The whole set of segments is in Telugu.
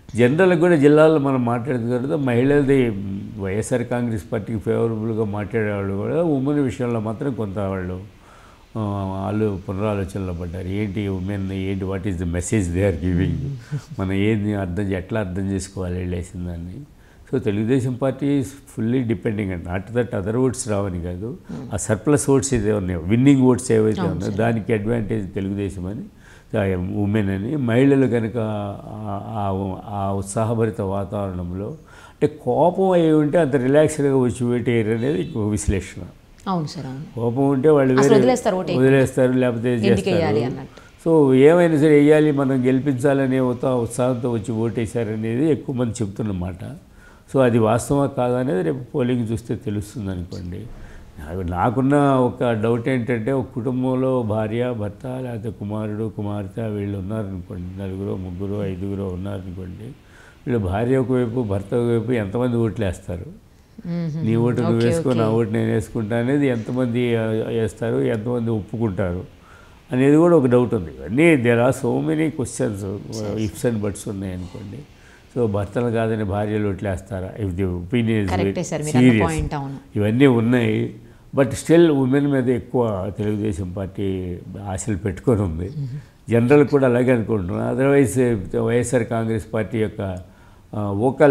జనరల్గా కూడా జిల్లాలో మనం మాట్లాడుతున్న మహిళలది వైఎస్ఆర్ కాంగ్రెస్ పార్టీకి ఫేవరబుల్గా మాట్లాడేవాళ్ళు కూడా ఉమెన్ విషయంలో మాత్రం కొంత వాళ్ళు ఆ, వాళ్ళు పునరాలోచనలో పడ్డారు ఏంటి ఉమెన్ ఏంటి what is the message they are giving మనం ఏంది అర్థం చే- ఎట్లా అర్థం చేసుకోవాలి వెళ్ళేసిన దాన్ని so Telugu Desam party is fully depending and not that other votes రావని కాదు ఆ సర్ప్లస్ ఓట్స్ ఏదో ఉన్నాయో విన్నింగ్ ఓట్స్ ఏవైతే ఉన్నాయో దానికి అడ్వాంటేజ్ తెలుగుదేశం అని ఉమెన్ అని మహిళలు కనుక ఆ- ఆ- ఆ ఉత్సాహభరిత వాతావరణంలో అంటే కోపం అయి ఉంటే అంత రిలాక్స్డ్గా వచ్చి వేటేయరు అనేది ఇంకో విశ్లేషణ అవును సార్ అవును కోపం ఉంటే వాళ్ళు అసలు వేరే వదిలేస్తారు ఓటు వదిలేస్తారు లేకపోతే ఎందుకు వేయాలి చేస్తారు అన్నట్టు సో ఏమైనా సరే వేయాలి మనం గెలిపించాలనే ఉత్సా ఉత్సాహంతో వచ్చి ఓటేశారనేది ఎక్కువ మంది చెప్తున్నమాట సో అది వాస్తవా కాదా అనేది రేపు పోలింగ్ చూస్తే తెలుస్తుంది అనుకోండి నాకు నాకున్న ఒక డౌట్ ఏంటంటే ఒక కుటుంబంలో భార్య భర్త లేకపోతే కుమారుడు కుమార్తె వీళ్ళు ఉన్నారనుకోండి నలుగురు ముగ్గురు ఐదుగురు ఉన్నారనుకోండి వీళ్ళు భార్య ఒకవైపు భర్త ఒకవైపు ఎంతమంది ఓట్లు వేస్తారు మ్మ్. నీ ఓటు నువ్వు వేసుకో నా ఓటు నేను వేసుకుంటా అనేది ఎంతమంది ఆ, వేస్తారు ఎంతమంది ఒప్పుకుంటారు అనేది కూడా ఒక డౌట్ ఉంది అన్నీ there are so many questions ifs and buts ఉన్నాయి అనుకోండి సో భర్తలు కాదని భార్యలు ఓట్లు వేస్తారా ఇఫ్ ది ఒపీనియన్ కరెక్టే సార్ మీరు అన్న సీరియస్ పాయింట్ అవును ఇవన్నీ ఉన్నాయి బట్ స్టిల్ ఉమెన్ మీద ఎక్కువ తెలుగుదేశం పార్టీ ఆశలు పెట్టుకొని ఉంది జనరల్ కూడా అలాగే అనుకుంటున్నాను అదర్వైజ్ వైఎస్ఆర్ కాంగ్రెస్ పార్టీ యొక్క ఓకల్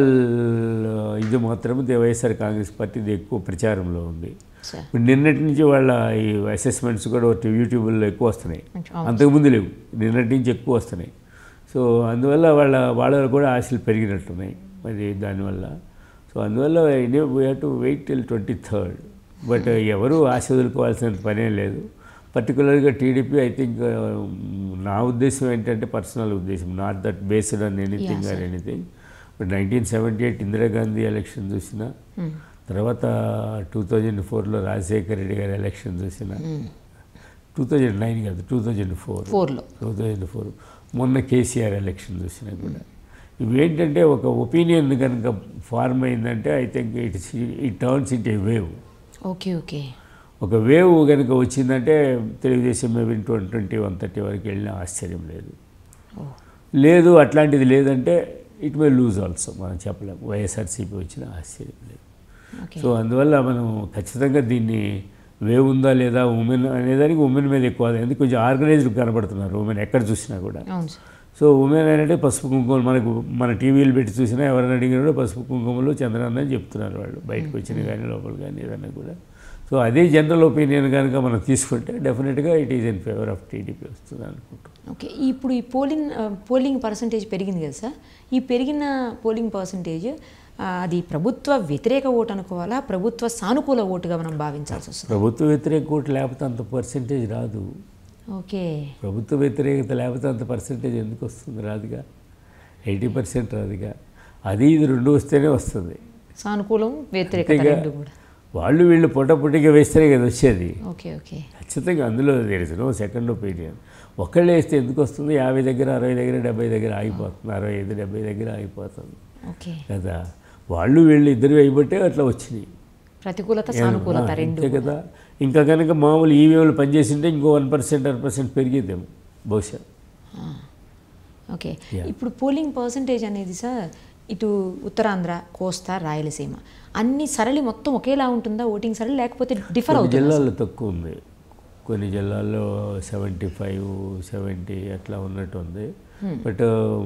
ఇది మాత్రం ది వైఎస్ఆర్ కాంగ్రెస్ పార్టీది ఎక్కువ ప్రచారంలో ఉంది సార్ ఇప్పుడు నిన్నటి నుంచి వాళ్ళ ఈ అసెస్మెంట్స్ కూడా ఒకటి యూట్యూబ్లో ఎక్కువ వస్తున్నాయి అవును. అంతకుముందు లేవు నిన్నటి నుంచి ఎక్కువ వస్తున్నాయి సో అందువల్ల వాళ్ళ వాళ్ళ కూడా ఆశలు పెరిగినట్టున్నాయి మరి దానివల్ల సో అందువల్ల we have to wait till twenty third but ఎవరు ఆశ వదులుకోవాల్సిన పనే లేదు పర్టికులర్గా టీడీపీ ఐ థింక్ నా ఉద్దేశం ఏంటంటే పర్సనల్ ఉద్దేశం not that based on anything or anything but nineteen seventy eight Indira Gandhi election చూసినా తర్వాత టూ థౌజండ్ ఫోర్లో రాజశేఖర రెడ్డి గారి ఎలక్షన్ చూసిన టూ థౌజండ్ నైన్ కాదు టూ థౌజండ్ ఫోర్ ఫోర్లో టూ థౌజండ్ ఫోర్ మొన్న కేసీఆర్ ఎలక్షన్ చూసినా కూడా ఇవేంటంటే ఒక ఒపీనియన్ కనుక ఫార్మ్ అయిందంటే I think it's it turns it a wave okay okay ఒక వేవ్ కనుక వచ్చిందంటే Telugu Desam maybe twenty twenty one thirty వరకు వెళ్ళినా ఆశ్చర్యం లేదు లేదు అట్లాంటిది లేదంటే ఇట్ మే లూజ్ ఆల్సో మనం చెప్పలేము వైఎస్ఆర్సీపీ వచ్చిన ఆశ్చర్యం లేదు ఓకే సో అందువల్ల మనం ఖచ్చితంగా దీన్ని వేవ్ ఉందా లేదా ఉమెన్ అనేదానికి ఉమెన్ మీద ఎక్కువ ఎందుకు కొంచెం ఆర్గనైజ్డ్ కనబడుతున్నారు ఉమెన్ ఎక్కడ చూసినా కూడా అవును సార్ సో ఉమెన్ అంటే పసుపు కుంకుమలు మనకు మన టీవీలు పెట్టి చూసినా ఎవరైనా అడిగినా కూడా పసుపు కుంకుమలు చంద్రన్న అని చెప్తున్నారు వాళ్ళు బయటకు వచ్చిన కానీ లోపల కానీ ఏదైనా కూడా సో అదే జనరల్ ఒపీనియన్ కనుక మనం తీసుకుంటే డెఫినెట్గా it is in favour of TDP వస్తుంది అనుకుంటున్నాం ఓకే ఇప్పుడు ఈ పోలింగ్ ఆ, పోలింగ్ పర్సంటేజ్ పెరిగింది కదా సార్ ఈ పెరిగిన పోలింగ్ పర్సంటేజ్ ఆ, అది ప్రభుత్వ వ్యతిరేక ఓటు అనుకోవాలా ప్రభుత్వ సానుకూల ఓటుగా మనం భావించాల్సి వస్తుంది ప్రభుత్వ వ్యతిరేక ఓటు లేకపోతే అంత పర్సెంటేజ్ రాదు ఓకే ప్రభుత్వ వ్యతిరేకత లేకపోతే అంత పర్సెంటేజ్ ఎందుకు వస్తుంది రాదుగా ఎయిటీ పర్సెంట్ రాదుగా అది ఇది రెండు వస్తేనే వస్తుంది సానుకూలం వ్యతిరేకత అంతేగా రెండు కూడా వాళ్ళు వీళ్ళు పొట్టపుట్టిగా వేస్తేనే కదా వచ్చేది ఓకే ఓకే ఖచ్చితంగా అందులో తెలిసి నో సెకండ్ ఒపీనియన్ ఒకళ్ళు వేస్తే ఎందుకు వస్తుంది యాభై దగ్గర అరవై దగ్గర డెబ్బై దగ్గర ఆగిపోతుంది అరవై ఐదు డెబ్బై దగ్గర ఆగిపోతుంది ఓకే కదా వాళ్ళు వీళ్ళు ఇద్దరు వేయబట్టే అట్లా వచ్చినాయి ప్రతికూలత సానుకూలత ఆ, రెండు అంతే కదా ఇంకా కనుక మామూలు ఈవీఎంలు పనిచేసింటే ఇంకో వన్ పర్సెంట్ వన్ పర్సెంట్ పెరిగిద్దేమో బహుశా ఓకే Yeah. ఇప్పుడు పోలింగ్ పర్సంటేజ్ అనేది సార్ ఇటు ఉత్తరాంధ్ర కోస్తా రాయలసీమ అన్ని సరళి మొత్తం ఒకేలా ఉంటుందా ఓటింగ్ సరళి లేకపోతే డిఫర్ కొన్ని అవుతుందా జిల్లాల్లో తక్కువ ఉంది కొన్ని జిల్లాల్లో సెవెంటీ ఫైవ్ సెవెంటీ అట్లా ఉన్నట్టు ఉంది బట్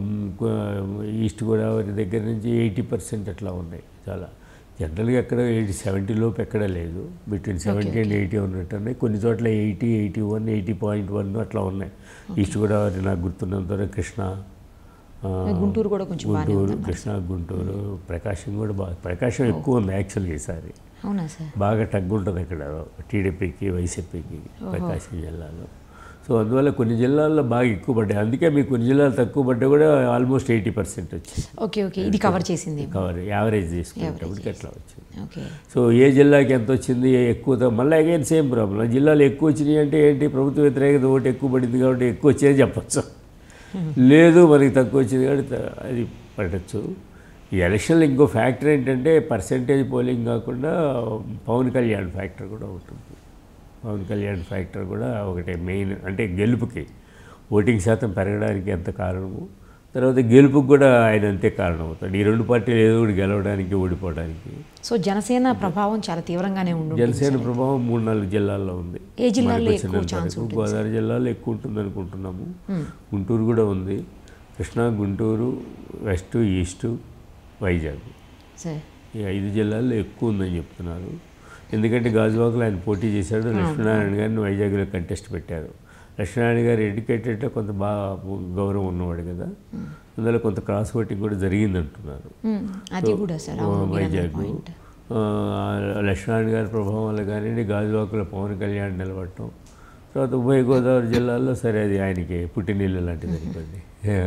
ఈస్ట్ గోదావరి దగ్గర నుంచి ఎయిటీ పర్సెంట్ అట్లా ఉన్నాయి చాలా జనరల్గా ఎక్కడ ఎయిటీ సెవెంటీ లోపు ఎక్కడ లేదు బిట్వీన్ సెవెంటీ అండ్ ఎయిటీ ఉన్నట్టు ఉన్నాయి కొన్ని చోట్ల eighty eighty one eighty point one అట్లా ఉన్నాయి ఈస్ట్ గోదావరి నాకు గుర్తున్నంత వరకు కృష్ణ ఆ, గుంటూరు కూడా కొంచెం బాగానే గుంటూరు కృష్ణా గుంటూరు ప్రకాశం కూడా బాగా ప్రకాశం ఎక్కువ ఉంది యాక్చువల్గా ఈసారి అవునా సార్ బాగా తగ్గు ఉంటుంది ఇక్కడ టీడీపీకి వైసీపీకి ప్రకాశం జిల్లాలో సో అందువల్ల కొన్ని జిల్లాల్లో బాగా ఎక్కువ పడ్డాయి అందుకే మీకు కొన్ని జిల్లాలు తక్కువ పడ్డా కూడా ఆల్మోస్ట్ ఎయిటీ పర్సెంట్ వచ్చింది ఓకే ఓకే ఇది కవర్ చేసింది కవర్ యావరేజ్ తీసుకునేటప్పటికి అట్లా వచ్చింది ఓకే సో ఏ జిల్లాకి ఎంత వచ్చింది ఏ ఎక్కువ మళ్ళీ అగైన్ సేమ్ ప్రాబ్లం జిల్లాలో ఎక్కువ వచ్చినాయి అంటే ఏంటి ప్రభుత్వ వ్యతిరేకత ఓటు ఎక్కువ పడింది కాబట్టి ఎక్కువ వచ్చేది చెప్పచ్చు లేదు మనకి తక్కువ వచ్చింది కాబట్టి త- అది పడచ్చు ఈ ఎలక్షన్లో ఇంకో ఫ్యాక్టర్ ఏంటంటే పర్సంటేజ్ పోలింగ్ కాకుండా పవన్ కళ్యాణ్ ఫ్యాక్టర్ కూడా ఉంటుంది పవన్ కళ్యాణ్ ఫ్యాక్టర్ కూడా ఒకటే మెయిన్ అంటే గెలుపుకి ఓటింగ్ శాతం పెరగడానికి ఎంత కారణము తర్వాత గెలుపుకు కూడా ఆయన అంతే కారణం అవుతాడు ఈ రెండు పార్టీలు ఏదో ఒకటి గెలవడానికి ఓడిపోవడానికి సో జనసేన ప్రభావం చాలా తీవ్రంగానే ఉండు జనసేన ప్రభావం మూడు నాలుగు జిల్లాల్లో ఉంది ఏ జిల్లాల్లో మనకు ఎక్కువ వచ్చినంత ఛాన్స్ వరకు గోదావరి జిల్లాలో ఎక్కువ ఉంటుంది అనుకుంటున్నాము గుంటూరు కూడా ఉంది Krishna Guntur west east Vizag sir ఈ ఐదు జిల్లాల్లో ఎక్కువ ఉందని చెప్తున్నారు ఎందుకంటే గాజువాకలో ఆయన పోటీ చేశాడు లక్ష్మీనారాయణ గారిని వైజాగ్లో కంటెస్ట్ పెట్టారు లక్ష్మీనారాయణ గారు ఎడ్యుకేటెడ్ కొంత బాగా గౌరవం ఉన్నవాడు కదా అందులో కొంత క్రాస్ ఓటింగ్ కూడా జరిగింది అంటున్నారు మ్మ్. అది కూడా సార్ అవును మీరు అన్న వైజాగ్ పాయింట్ లక్ష్మీనారాయణ గారి ప్రభావం వల్ల కానివ్వండి గాజువాకలో పవన్ కళ్యాణ్ నిలబడటం తర్వాత ఉభయ గోదావరి జిల్లాల్లో సరే అది ఆయనకి పుట్టినీళ్ళు లాంటిది అనుకోండి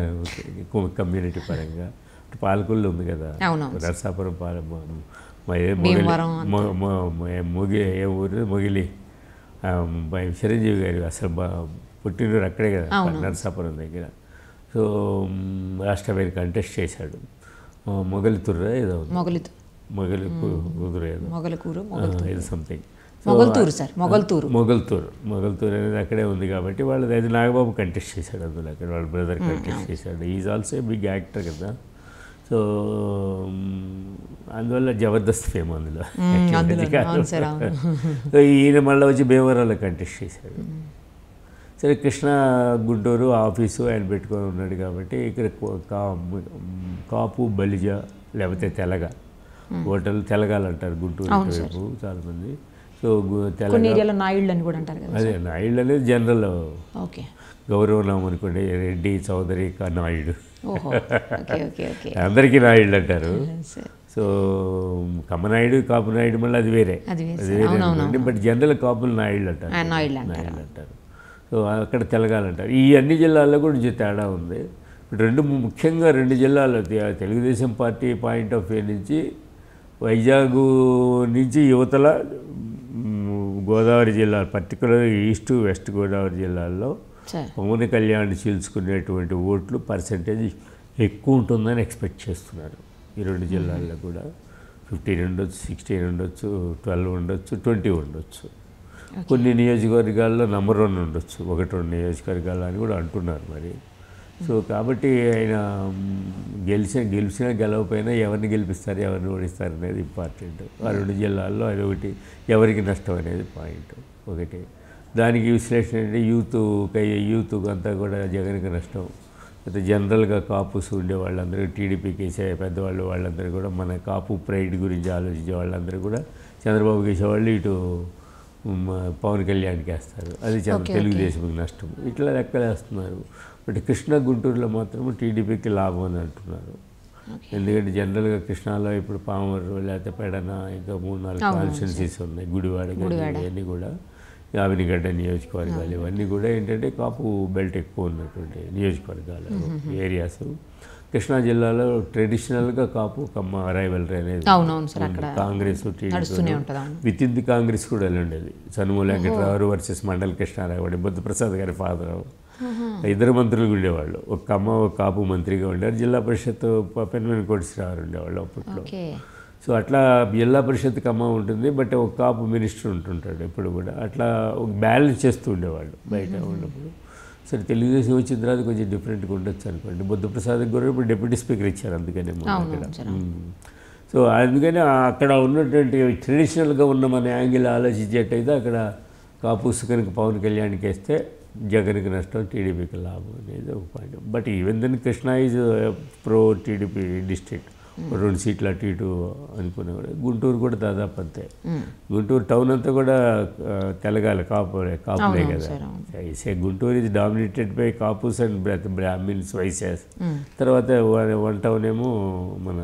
కమ్యూనిటీ పరంగా ఇటు పాలకొల్లు ఉంది కదా అవునవును. నరసాపురం పాల మ- మ- ఏ మొగిలి- భీమవరం మొ- మొ- మొ- మొగి ఏ ఊరు మొగిలి ఆ, బై- చిరంజీవి గారి అసలు బా- పుట్టినూరు అక్కడే కదా అవును. నరసాపురం దగ్గర సో మ్, రాష్ట్రపతి కంటెస్ట్ చేశాడు ఆ, మొగలితుర్రా ఏదో ఉంది. మొగలితు మొగలి కు- కుదురు ఏదో మొగలకూరు ఆ, మొగల్తూరు ఏదో సంథింగ్ మొగల్తూరు సార్ మొగల్తూరు మొగల్తూరు మొగల్తూరు అనేది అక్కడే ఉంది కాబట్టి వాళ్ళది అది నాగబాబు కంటెస్ట్ చేశాడు అందులో అక్కడ వాళ్ళ బ్రదర్ కంటెస్ట్ చేశాడు ఈజ్ ఆల్సో బిగ్ యాక్టర్ కదా సో మ్, అందువల్ల జబర్దస్త్ ఫేమ్ అందులో మ్మ్, అందులో అది కాదు. అవును సార్ అవును సో ఈయన మళ్ళీ వచ్చి భీమవరంలో కంటెస్ట్ చేశాడు సరే కృష్ణ గుంటూరు ఆఫీసు ఆయన పెట్టుకొని ఉన్నాడు కాబట్టి ఇక్కడ కో- కా- కాపు బలిజ లేకపోతే తెలగ హోటల్ తెలగాలు అంటారు గుంటూరు అవును సార్. వైపు చాలామంది సో గు- కొన్ని తెలగ ఏరియాలో నాయుళ్ళు అని కూడా అంటారు కదా అదే నాయుడు అనేది జనరల్ ఓకే గౌరవనామం అనుకోండి రెడ్డి చౌదరి కా నాయుడు ఓహో ఓకే ఓకే ఓకే అందరికీ నాయుడు అంటారు సార్ సో కమ్మనాయుడు కాపు నాయుడు మళ్ళీ అది వేరే అది వేరే అది సార్. వేరే అవునవును, అనుకోండి బట్ జనరల్ కాపులు నాయుళ్ళు అంటారు ఆ, నాయుళ్ళు అంటారు. నాయుళ్ళు అంటారు సో అక్కడ తెలగాలంటారు ఈ అన్ని జిల్లాల్లో కూడా కొంచెం తేడా ఉంది ఇప్పుడు రెండు ము- ముఖ్యంగా రెండు జిల్లాల్లో తె- Telugu Desam party point of view నుంచి వైజాగ్ నుంచి యువతల మ్, గోదావరి జిల్లా పర్టికులర్ ఈస్ట్ వెస్ట్ గోదావరి జిల్లాల్లో సార్ పవన్ కళ్యాణ్ చీల్చుకునేటువంటి ఓట్లు పర్సంటేజ్ ఎక్కువ ఉంటుందని ఎక్స్పెక్ట్ చేస్తున్నారు ఈ రెండు జిల్లాల్లో కూడా ఫిఫ్టీన్ ఉండొచ్చు సిక్స్టీన్ ఉండొచ్చు ట్వెల్వ్ ఉండొచ్చు ట్వంటీ ఉండొచ్చు కొన్ని నియోజకవర్గాల్లో నెంబర్ వన్ ఉండొచ్చు ఒకటి రెండు నియోజకవర్గాలు అని కూడా అంటున్నారు మరి సో కాబట్టి ఆయన మ్, గెలిచిన గెలిచినా గెలవకపోయినా ఎవరిని గెలిపిస్తారు ఎవరిని ఓడిస్తారు అనేది ఇంపార్టెంట్ ఆ రెండు జిల్లాల్లో అది ఒకటి ఎవరికి నష్టం అనేది పాయింట్ ఒకటి దానికి విశ్లేషణ అంటే యూత్ యూత్ అంతా కూడా జగన్కి నష్టం అయితే జనరల్గా కాపుస్ ఉండే వాళ్ళందరూ టీడీపీకి వేసే పెద్దవాళ్ళు వాళ్ళందరూ కూడా మన కాపు ప్రైడ్ గురించి ఆలోచించే వాళ్ళందరూ కూడా చంద్రబాబుకి వేసేవాళ్ళు ఇటు మ, పవన్ కళ్యాణ్కి వేస్తారు అది చంద్ర ఓకే, తెలుగుదేశంకి నష్టం ఇట్లా లెక్కలేస్తున్నారు బట్ కృష్ణా గుంటూరులో మాత్రం టీడీపీకి లాభం అని అంటున్నారు ఎందుకంటే జనరల్గా కృష్ణాలో ఇప్పుడు పామరు లేకపోతే పెడన ఇంకా మూడు నాలుగు కాన్స్టిట్యున్సీస్ ఉన్నాయి గుడివాడ కానీ ఇవన్నీ కూడా ఆవినిగడ్డ నియోజకవర్గాలు ఇవన్నీ కూడా ఏంటంటే కాపు బెల్ట్ ఎక్కువ ఉన్నటువంటి నియోజకవర్గాలు ఏరియాస్ కృష్ణా జిల్లాలో ట్రెడిషనల్గా కాపు కమ్మ రైవల్రీ అనేది అవునవును సార్ అక్కడ కాంగ్రెస్ నడుస్తూనే ఉంటుంది అవును విత్ ఇన్ ది కాంగ్రెస్ కూడా ఉండేది సనుమూల వెంకటరావు వర్సెస్ మండల కృష్ణారావు వాడి బుద్ధప్రసాద్ గారి ఫాదర్ ఇద్దరు మంత్రులు ఉండేవాళ్ళు ఒక కమ్మ ఒక కాపు మంత్రిగా ఉండేవారు జిల్లా పరిషత్ పెన్మెన్ కోటిశ్రావు ఉండేవాళ్ళు అప్పట్లో ఓకే సో అట్లా జిల్లా పరిషత్ కమ్మ ఉంటుంది బట్ ఒక కాపు మినిస్టర్ ఉంటుంటాడు ఎప్పుడు కూడా అట్లా ఒక బ్యాలెన్స్ చేస్తూ ఉండేవాళ్ళు బయట ఉన్నప్పుడు సరే తెలుగుదేశం వచ్చిన తర్వాత కొంచెం డిఫరెంట్గా ఉండొచ్చు అనుకోండి బుద్ధప్రసాద్ కూడా ఇప్పుడు డిప్యూటీ స్పీకర్ ఇచ్చారు అందుకనే మొన్న అవును, అక్కడ సార్, మ్మ్. సో అందుకని అక్కడ ఉన్నటువంటి ట్రెడిషనల్గా ఉన్న మన యాంగిల్ ఆలోచించేటైతే అక్కడ కాపుస్ కనుక పవన్ కళ్యాణ్కి వేస్తే జగన్కి నష్టం టీడీపీకి లాభం అనేది ఒక point but even then Krishna is pro TDP district రెండు సీట్లు అటు ఇటు అనుకున్నా కూడా గుంటూరు కూడా దాదాపు అంతే గుంటూరు టౌన్ అంతా కూడా ఆ, తెలగాలి కాపులే కాపులే అవునవును కదా సార్, అవును. సే గుంటూరు ఇది dominated by Kapus and Brahmins వైసెస్ తర్వాత వన్- వన్ టౌన్ ఏమో మన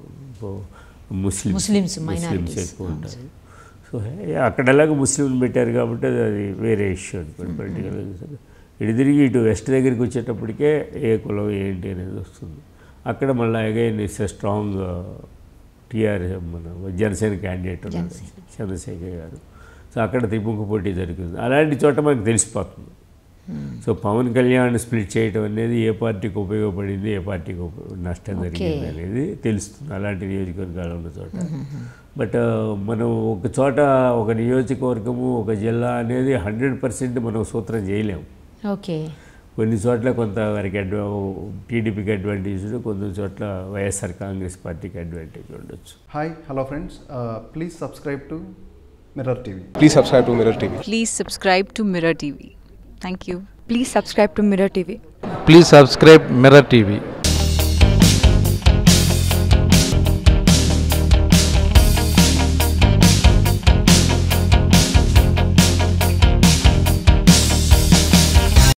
ముస్లిం ముస్లిమ్స్, ముస్లిమ్స్ minorities. ఎక్కువ ఉంటారు సో అక్కడ ఎలాగో ముస్లింలు పెట్టారు కాబట్టి అది అది వేరే ఇష్యూ అనుకోండి పొలిటికల్ ఇటు తిరిగి ఇటు వెస్ట్ దగ్గరికి వచ్చేటప్పటికే ఏ కులం ఏంటి అనేది వస్తుంది అక్కడ మళ్ళీ అగైన్ ఇస్ స్ట్రాంగ్ టీఆర్ మన జనసేన క్యాండిడేట్ ఉన్నారు చంద్రశేఖర్ గారు సో అక్కడ త్రిముఖ పోటీ జరుగుతుంది అలాంటి చోట మనకు తెలిసిపోతుంది సో పవన్ కళ్యాణ్ స్ప్లిట్ చేయడం అనేది ఏ పార్టీకి ఉపయోగపడింది ఏ పార్టీకి ఉప- నష్టం జరిగింది అనేది తెలుస్తుంది అలాంటి నియోజకవర్గాలు ఉన్న చోట బట్ మనం ఒక చోట ఒక నియోజకవర్గము ఒక జిల్లా అనేది హండ్రెడ్ పర్సెంట్ మనం సూత్రం చేయలేము ఓకే కొన్ని చోట్ల కొంతవరకు అడ్వా టీడీపీకి అడ్వాంటేజ్ కొన్ని చోట్ల వైఎస్ఆర్ కాంగ్రెస్ పార్టీకి అడ్వాంటేజ్ ఉండొచ్చు Hi, hello friends. Uh, please subscribe to Mirror TV. Please subscribe to Mirror TV. Please subscribe to Mirror TV. Thank you. Please subscribe to Mirror TV. Please subscribe Mirror TV.